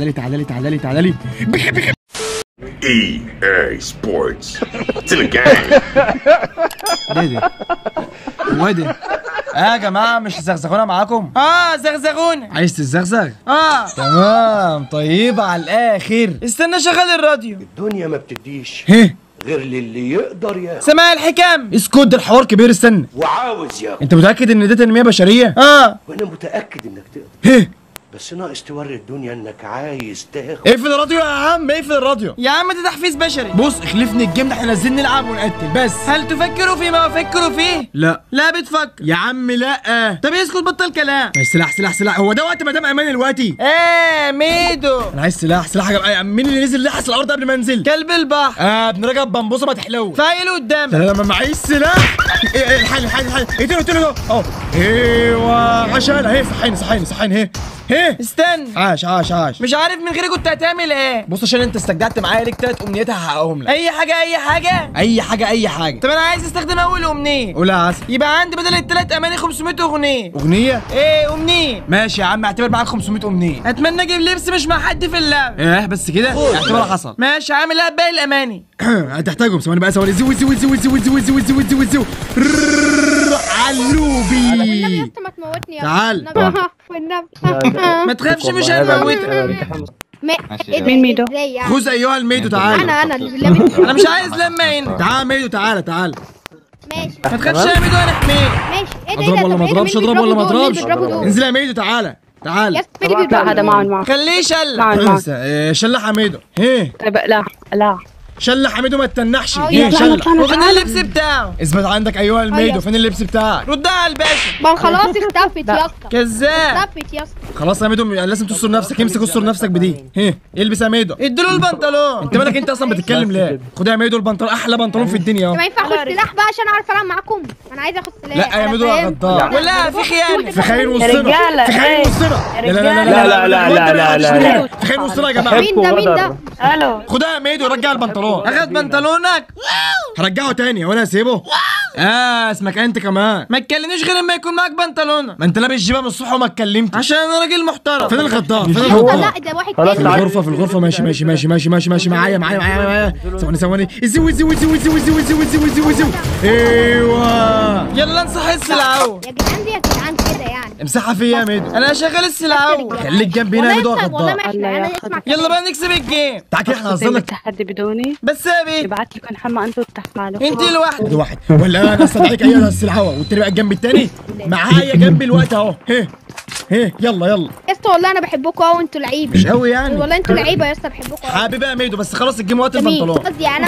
تعالى تعالى لي تعالى لي تعالى لي بخ- بخ- EA Sports. It's in the game. ده ده هو ده اه يا جماعه مش زغزغونا معاكم اه زغزغونا عايز تزغزغ اه تمام طيب على الاخر استنى شغل الراديو الدنيا ما بتديش هه غير للي يقدر ياخد سماع الحكام اسكت ده الحوار كبير استنى وعاوز ياخد انت متاكد ان دي تنميه بشريه اه وانا متاكد انك تقدر هه بس ناقص توري الدنيا انك عايز تاخد اقفل الراديو يا عم اقفل الراديو يا عم ده تحفيز بشري بص اخلفني الجيم ده احنا نازلين نلعب ونقتل بس هل تفكر فيما افكر فيه لا لا بتفكر يا عم لا طب اسكت بطل كلام ما سلاح سلاح سلاح هو ده وقت مدام امان دلوقتي ايه ميدو انا عايز سلاح سلاح يا جماعه مين اللي نزل لحس الارض قبل ما انزل كلب البحر اه ابن رجب بمبوسه ما تحلو فايل قدامك لا لا ما معيش سلاح ايه ايه الحل الحل الحل اقتله اقتله اهو ايوه عشان اهي صحيني صحيني صحيني اهي اهي استنى عاش عاش عاش مش عارف من غيري كنت هتعمل ايه بص عشان انت استجدعت معايا ليك تلات امنيات هحققهم لك اي حاجه اي حاجه اي حاجه اي حاجه طب انا عايز استخدم اول امنيه قول يا عسل يبقى عندي بدل التلات اماني 500 اغنيه اغنيه ايه امنيه ماشي يا عم اعتبر معاك 500 امنيه اتمنى اجيب لبس مش مع حد في اللعب ايه بس كده اعتبرها حصل ماشي عامل ايه باقي الاماني هتحتاجهم ثواني بقى ثواني زو زو زو زو زو زو زو زو زو والنبي يا علوبي اسطى ما تموتني يا تعال. اسطى. والنبي ما تخافش مش هنموتك ما- ايه ده مين ميدو؟ ازاي يعني خذ ايها الميدو تعال انا انا اللي بالله انا مش عايز لما هنا تعال ميدو تعال تعال ماشي ما تخافش يا ميدو انا احميك ماشي ايه ده اضرب ايه ده ولا طب ما ايه ده؟ اضربش مين اضرب ولا ما بيضربوا دول؟ اضربش مين بيضربوا دول؟ انزل يا ميدو تعال يا تعال اسطى مين اللي لا هذا بيضربوا معه دول؟ معه خليه يشلح معه معه انسى. إيه، شلح يا ميدو هيه طيب لا لا شلح يا ميدو ما تتنحش اه، هيه يلا، شلح وفين اللبس بتاعه اثبت عندك ايها الميدو يلا. فين اللبس بتاعك ردها على الباشا ما خلاص اختفت يا اسطى كذاب اختفت يا اسطى خلاص يا ميدو لازم تستر نفسك امسك استر نفسك بدي هيه البس يا ميدو اديله البنطلون انت مالك انت اصلا بتتكلم ليه خد يا ميدو البنطلون احلى بنطلون في الدنيا طب اهو ما ينفع اخد سلاح بقى عشان اعرف العب معاكم انا عايز اخد سلاح لا يا أنا ميدو يا فاهم. غدار ولا في خيانه في خاين يا وسطنا رجالة، في خاين ايه؟ وسطنا يا لا لا لا رجالة. لا لا لا لا لا لا في خاين وسطنا يا جماعه مين ده مين ده الو خدها يا ميدو رجع البنطلون اخد بنطلونك هرجعه تاني وانا اسيبه اه اسمك انت كمان ما تكلمنيش غير لما يكون معاك بنطلونك ما انت لابس جيبه من الصبح وما اتكلمتش عشان انا راجل محترم فين الغدار فين يا اسطى الغدار لا ده واحد في تاني الغرفة في الغرفة ماشي ماشي ماشي ماشي ماشي ماشي معايا معايا معايا معايا ثواني ثواني زو زو زو زو زو زو زو زو زو ايوه يلا انصح السلعو يا جدعان دي يا جدعان كده يعني امسحها فيا يا ميدو انا شغال السلعو خليك جنبي هنا يا ميدو والله انت- والله ما غدار احنا الله انا ياخد. اسمع يلا بقى نكسب الجيم تعال كده احنا قصدي هنظلك التحدي بدوني بس يا بيه يبعت لكم حما انتوا تحملوا انت لوحدك ده واحد ولا انا استدعيك ايها السلعوه والتاني بقى الجنب التاني معايا جنبي الوقت اهو هيه هيه يلا يلا يا اسطى والله انا بحبكم قوي انتوا لعيبه مش قوي يعني والله انتوا لعيبه يا اسطى بحبكم قوي حبيبي يا ميدو بس خلاص الجيم وقت مين البنطلون قصدي انا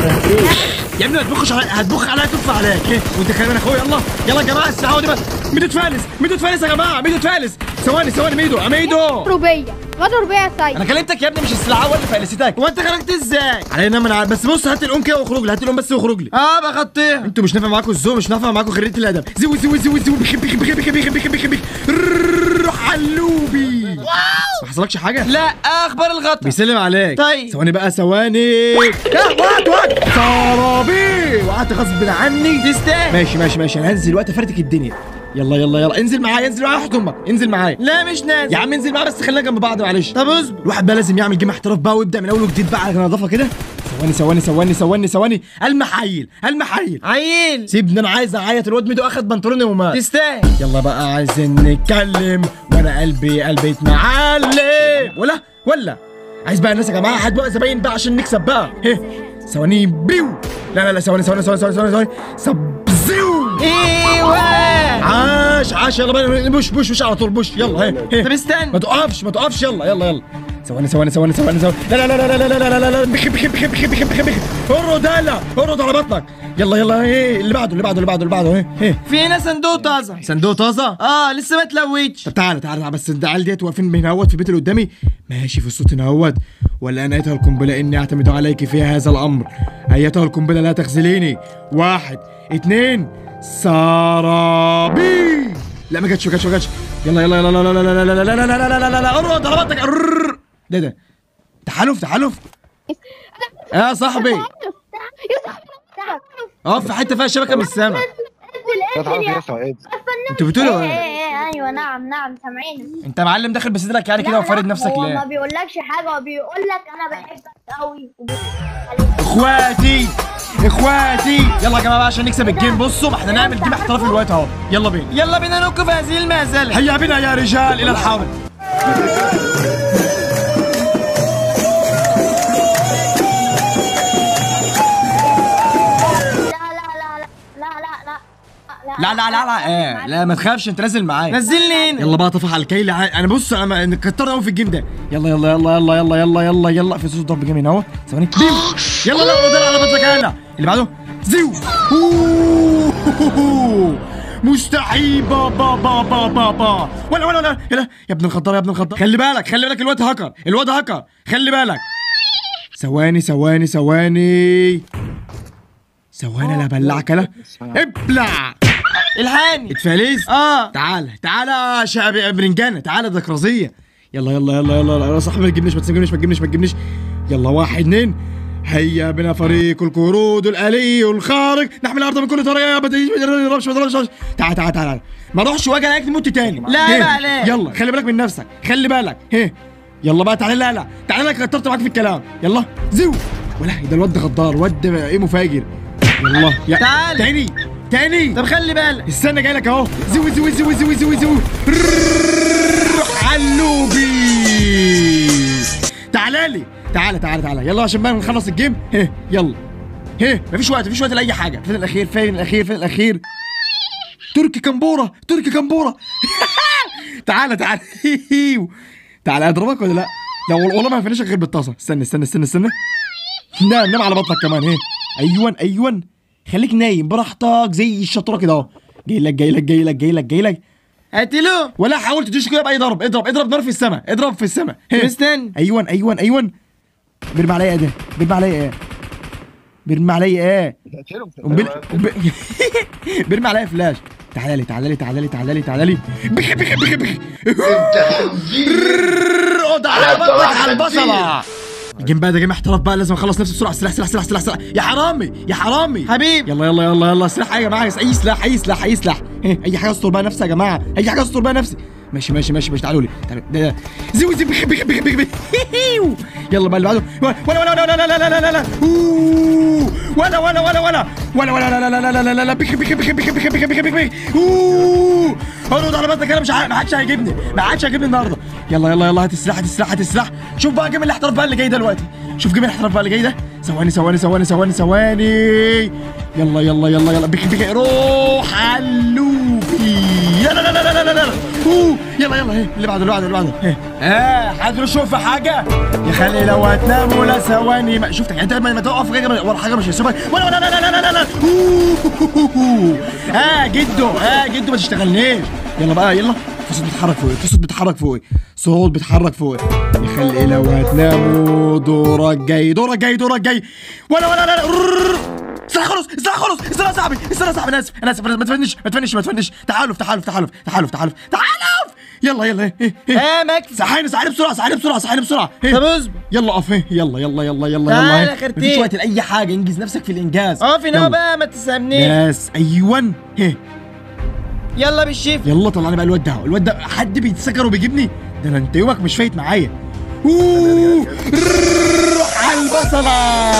يا ابني ما تبخش علي هتبخ عليا تف عليك ايه وانت كمان اخويا يلا يلا يا جماعه السلعوه دي بقى ميدو تفالس ميدو تفالس يا جماعه ميدو تفالس ثواني ثواني ميدو يا ميدو غدروا بيا غدروا بيا يا سيد انا كلمتك يا ابني مش السلعوه اللي فلستك هو انت خرجت ازاي علينا من ع- بس بص هات الام كده واخرج لي هات الام بس واخرج لي اه بغطيها انتوا مش نافع معاكم الذوق مش نافع معاكم خريطه الادب زو زو زو زو بخ بخ بخ بخ بخ بخ بخ بخ روح علوبي ما حصلكش حاجه لا اخبار الغطا بيسلم عليك طيب. ثواني بقى ثواني لا وقت وقت صرابي وقعت غصب عني تستاهل ماشي ماشي ماشي انا هنزل وقت فارتك الدنيا يلا يلا يلا انزل معايا انزل معايا احط امك انزل معايا لا مش نازل يا عم انزل معايا بس خلينا جنب بعض معلش طب اصبر الواحد بقى لازم يعمل جيم احتراف بقى ويبدا من اول وجديد بقى على نظافه كده ثواني ثواني ثواني ثواني ثواني المحايل المحايل عيل سيبني انا عايز اعيط الواد ميدو اخد بنطلوني ومات تستاهل يلا بقى عايزين نتكلم وانا قلبي قلبي معلم ولا ولا عايز بقى الناس يا جماعه هات بقى زباين بقى عشان نكسب بقى هه ثواني بيو لا لا لا ثواني ثواني ثواني ثواني ثواني ثواني سبزيو ايوه عاش عاش يلا بقى بوش بوش بوش على طول بوش يلا هي طب هي استنى ما تقفش ما تقفش يلا يلا يلا ثواني ثواني ثواني ثواني ثواني لا لا لا لا لا لا لا لا لا لا بخ بخ بخ بخ بخ بخ بخ ارقد يلا ارقد على بطنك يلا يلا ايه اللي بعده اللي بعده اللي بعده اللي بعده ايه ايه في هنا صندوق طازه صندوق طازه اه لسه ما تلويتش طب تعالى تعالى تعالى بس العيال ديت واقفين من هوت في البيت اللي قدامي ماشي في الصوت هوت ولا انا ايتها القنبله اني اعتمد عليك في هذا الامر ايتها القنبله لا تخذليني واحد اتنين سرابي لا ما جاتش ما جاتش ما جاتش يلا يلا يلا لا لا لا لا لا لا لا لا لا لا لا لا ارقد على بطنك أرررر. ده ده تحالف تحالف يا صاحبي يا صاحبي اقف في حته فيها شبكه من السما انتوا بتقولوا ايه؟ ايوه نعم نعم سامعينك انت معلم داخل بصدرك يعني كده لا، وفارد لا، نفسك هو ما ليه بيقولكش حاجه هو بيقول لك انا بحبك قوي اخواتي اخواتي يلا يا جماعه بقى عشان نكسب الجيم بصوا ما احنا نعمل جيم احترافي دلوقتي اهو يلا بينا يلا بينا نوقف هذه المهزله هيا بنا يا رجال الى الحرب لا لا لا لا لا لا لا لا لا لا لا ايه لا ما تخافش انت نازل معايا نزلني هنا يلا بقى طفح على الكيل ع- انا بص انا م- كترنا قوي في الجيم ده يلا يلا يلا يلا يلا يلا يلا يلا في صوت ضرب جيم اهو ثواني بيم يلا لا ده على بطلك انا اللي بعده زيو أوه. مستحيل بابا بابا بابا ولا ولا ولا يلا يا ابن الخضار يا ابن الخضار خلي بالك خلي بالك الواد هاكر الواد هاكر خلي بالك ثواني ثواني ثواني ثواني لا بلعك انا ابلع الحاني اتفاليز اه تعال تعال يا شعب برنجانه تعال ده كرازيه يلا يلا يلا يلا يلا يا صاحبي ما تجيبنيش ما تجيبنيش ما تجيبنيش ما تجيبنيش يلا واحد اتنين هيا بنا فريق القرود الآلي الخارق نحمل الأرض من كل طريقة ما تجيش ما تضربش ما تضربش تعال تعال تعال ما اروحش واجي الاقيك تموت تاني لا، هيه. لا، عليك. يلا خلي بالك من نفسك خلي بالك هيه يلا بقى تعالى لا لا تعالى لك كترت معاك في الكلام يلا زو ولا ده الواد ده غدار واد ايه مفاجر يلا يا تعال. تاني تاني طب خلي بالك استنى جاي لك اهو زوي زوي زوي زوي زوي زوي علوبي تعالى لي تعالى تعالى تعالى يلا عشان بقى نخلص الجيم هه يلا هه مفيش وقت مفيش وقت لاي حاجه فين الاخير فين الاخير فين الاخير تركي كمبوره تركي كمبوره تعالى تعالى تعالى اضربك ولا لا لا وال- والله ما هفنشك غير بالطاسه استنى استنى استنى استنى نام نام على بطنك كمان هي ايوه ايوه خليك نايم براحتك زي الشطوره كده اهو جاي لك جاي لك جاي لك جاي لك جاي لك قتلوه ولا حاول تدوش كده باي ضرب اضرب اضرب نار في السماء اضرب في السماء هي. استنى ايوه ايوه ايوه بيرمي عليا ايه ده بيرمي عليا ايه بيرمي عليا ايه قوم بير- قوم بير- بيرمي عليا فلاش تعالى لي تعالى لي تعالى لي تعالى لي تعالى لي بخ بخ بخ بخ اقعد على بطنك على البصله الجيم بقى ده جيم احتراف بقى لازم اخلص نفسي بسرعه سلاح سلاح سلاح سلاح سلاح يا حرامي يا حرامي حبيب يلا يلا يلا يلا سلاح يا جماعه اي سلاح اي سلاح اي سلاح إيه، اي حاجه استر بقى نفسي يا جماعه اي حاجه استر بقى نفسي ماشي ماشي ماشي ماشي تعالوا لي تعالوا ده ده زي زي بخ بخ بخ بخ بخ هيهيو. يلا بقى اللي بعده ولا ولا ولا ولا لا لا لا لا لا أوه. ولا ولا ولا ولا ولا ولا لا لا لا لا لا لا لا بخ بخ بخ بخ بخ بخ بخ بخ بخ أوه. هرد على بطنك انا مش عارف ما حدش هيجيبني ما حدش هيجيبني النهارده يلا يلا يلا هات السلاح هات السلاح هات السلاح شوف بقى جيم الاحتراف بقى اللي جاي ده دلوقتي شوف جيم الاحتراف بقى اللي جاي ده ثواني ثواني ثواني ثواني ثواني يلا يلا يلا يلا بخ بخ روح علوبي يلا لا لا لا لا لا لا أوه. يلا يلا ايه اللي بعده اللي بعده اللي بعده ايه اه حد يشوف في حاجه يا خلي لو هتنام ولا ثواني ما شفتك انت لما تقف كده ورا حاجه مش هيسيبك ولا ولا لا لا لا لا لا لا أوه. اه جدو اه جدو ما تشتغلنيش يلا بقى يلا في صوت بيتحرك فوقي في صوت بيتحرك فوقي صوت بيتحرك فوقي يا خلي لو هتناموا دورك جاي دورك جاي دورك جاي ولا ولا لا لا رررر. استنى خلص استنى خلص استنى يا صاحبي استنى يا صاحبي انا اسف انا اسف ما تفنش ما تفنش ما تفنش تحالف تحالف تحالف تحالف تحالف تحالف يلا يلا ايه ايه ايه اه مكس صحيني صحيني بسرعه صحيني بسرعه صحيني بسرعه إيه. طب اصبر يلا اقف إيه. يلا يلا يلا يلا تعالى يلا يا خرتيت. مفيش وقت لاي حاجه انجز نفسك في الانجاز اقف هنا يلا. بقى ما تسابنيش بس ايوه هيه يلا بالشيف يلا طلعني بقى الواد ده الواد ده حد بيتسكر وبيجيبني ده انا انت يومك مش فايت معايا أوه. روح على البصله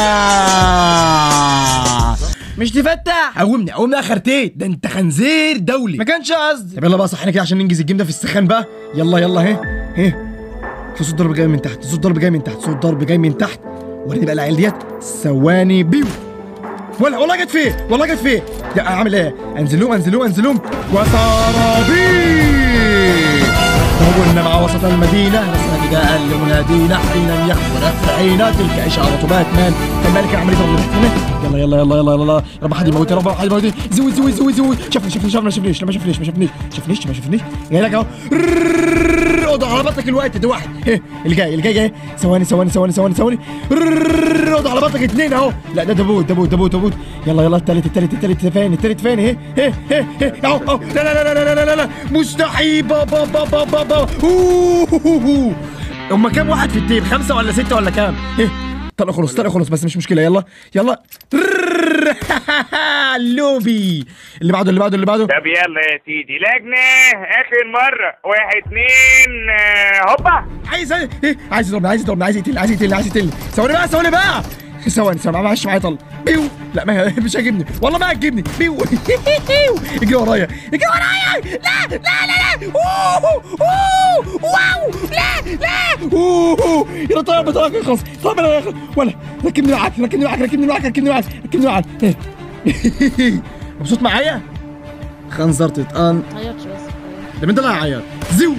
مش تفتح قومني قومني يا خرتيت ده انت خنزير دولي ما كانش قصدي طب يلا بقى صحينا كده عشان ننجز الجيم ده في السخان بقى يلا يلا اهي اهي في صوت ضرب جاي من تحت صوت ضرب جاي من تحت صوت ضرب جاي من تحت وريني بقى العيال ديت ثواني بيو ولا والله جت فيه والله جت فيه ده اعمل ايه انزلوم انزلوم انزلوم وصار بي تهونا مع وسط المدينة لسنا نداء لمنادينا حينا يخبر أفعينا تلك إشارة باتمان الملك عملية الرحمة يلا يلا يلا يلا يلا يا رب حد يموت يا رب حد يموت زوي زوي زوي زوي شافني شافني شافني ما شافنيش ما شافنيش ما شافنيش شافنيش ما شافنيش جاي لك اهو رررررر، اقعد على بطنك الوقت ده واحد إيه، اللي جاي اللي جاي جاي ثواني ثواني ثواني ثواني ثواني رررررر، اقعد على بطنك اثنين اهو لا ده دبوت دبوت دبوت دبوت يلا يلا التالت التالت التالت فين التالت فين اهي اهي اهي اهي اهو اهو لا لا لا لا لا لا لا لا مستحيل بابا بابا بابا أوه. هما كام واحد في التيم خمسة ولا ستة ولا كام؟ ايه طلع خلص طلع خلص بس مش مشكلة يلا يلا رررررر. غدر اللوبي اللي بعده اللي بعده اللي بعده طب يلا يا سيدي لجنة آخر مرة واحد اتنين آه، هوبا عايز ايه عايز يضربني عايز يضربني عايز يقتلني عايز يقتلني عايز يقتلني ثواني بقى ثواني بقى ثواني ثواني معلش معايا طل بيو لا ما مش هيجيبني والله ما هتجيبني بيو اجري ورايا اجري ورايا لا لا لا لا أوه، أوه، واو لا لا أوه، يلا طيب بطلع يخلص طيب انا يخلص ولا ركبني معاك ركبني معاك ركبني معاك ركبني معاك ركبني معاك مبسوط معايا خنزر تتقن عيطش بس ده مين ده اللي هيعيط زو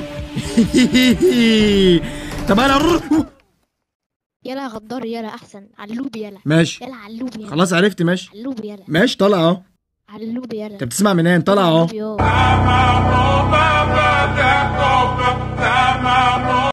طب انا رر- يلا يا غدار يلا احسن علوب يلا ماشي يلا علوب يلا خلاص عرفت ماشي علوب يلا ماشي طالع اهو علوب يلا انت بتسمع منين طالع اهو علوب يلا.